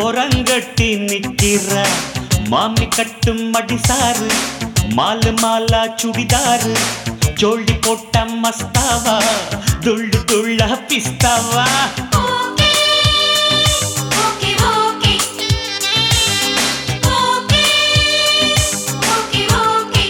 ஓரங்கட்டி நிக்கிற மாமி கட்டும் மடிசாரு மாலு மாலா சுடிதாரு ஜோடி போட்ட மஸ்தாவா துள்ளு துள்ள பிஸ்தாவா okay okay okay okay okay okay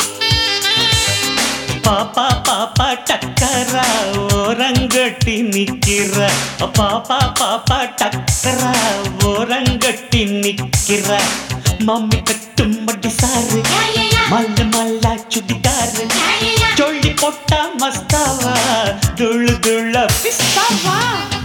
பாப்பா பாப்பா டக்கரா ஓரங்கட்டி நிக்கிற பாப்பா பாப்பா டக்கரா ஓரங்கட்டி நிக்கிற மம்மி கட்டும் மடிசாரு யா யா யா மல்ல மல்லா சுடிதாரு யா யா யா சொல்லி போட்டா மஸ்தாவா துள்ளு துள்ள பிஸ்தாவா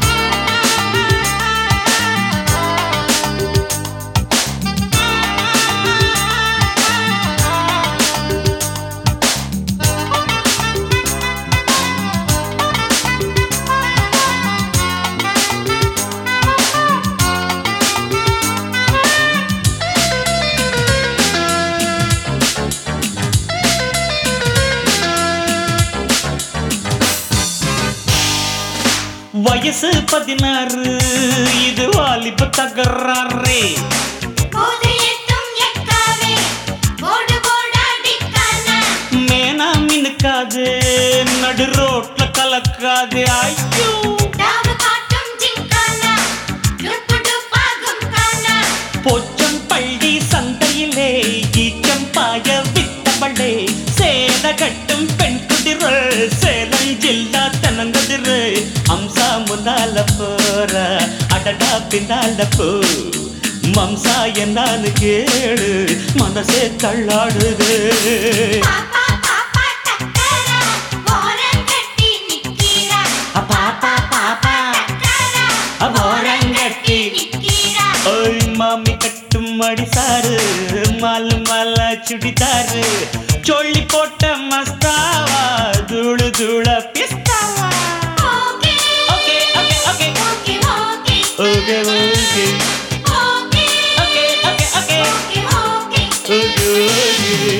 வயசு பதினாறு இது வாலிப தகராறே போது எட்டும் எக்காவே போடு போடாடிக்கானா மேனா மினுக்காது நடு ரோட்ல கலக்காது ஐயோ டாவு காட்டும் ஜிங்கானா டுப்பு டுப்பாகும் கானா பொச்சம் பள்ளி சந்தையிலே ஈச்சம் பாய வித்தவளே சேல கட்டும் பெண் குதிர சேலஞ்சில்லா தனங்கதிரு அம்சா முன்னால போற அடடா பின்னால போ மம்சா என்னான்னு கேளு மனசே தள்ளாடுது பாப்பா பாப்பா டக்கரா ஓரம் கட்டி நிக்கிறா பாப்பா பாப்பா டக்கரா ஓரம் கட்டி நிக்கிறா ஓய் மாமி கட்டும் அடிசாரு மாலு மாலா சுடிதாரு சொல்லி போட்ட மஸ்தாவா தூளு தூள பிஸ்தாவா okay okay okay okay okay okay okay okay okay okay okay okay okay okay okay okay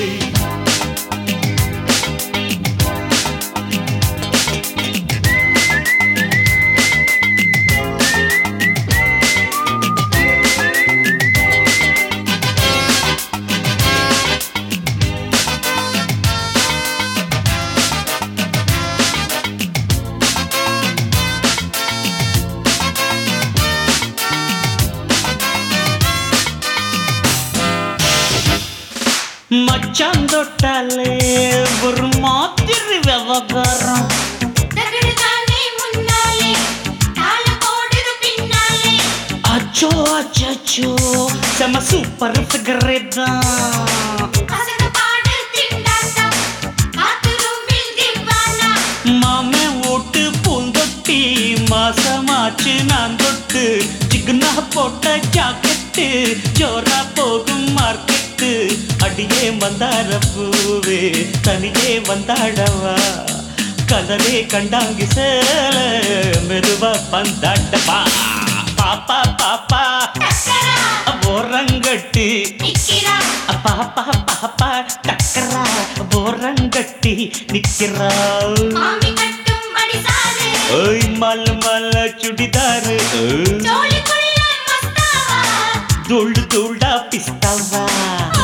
மச்சான் தொட்டாலே ஒரு மாதிரி விவகாரம் தகடு தானே முன்னாலே தாளம் போடுது பின்னாலே அச்சோ அச்சோ செம சூப்பர் ஃபிகரே தான் அசன பாடு திண்டாட்டம் பாத்ரூமில் திவானா மாமே ஓட்டு பூந்தொட்டி மாசமாச்சு நான் தொட்டு சிக்கனா போட்ட ஜாக்கெட்டு ஜோரா போகும் மார்க்கெட்டு அடியே மந்தார பூவே தனியே வந்தாடவா கலரே கண்டாங்கி சேல மெதுவா பந்தாட்டப்பா பாப்பா பாப்பா டக்கரா ஓரங்கட்டி நிக்கிறா பாப்பா பாப்பா டக்கரா ஓரங்கட்டி நிக்கிறா மாமி கட்டும் மடிசாரு ஓய் மல்ல மல்ல சுடிதாரு ஜோலிக்குள்ள மஸ்தாவா துள்ளு துள்ளா பிஸ்தாவா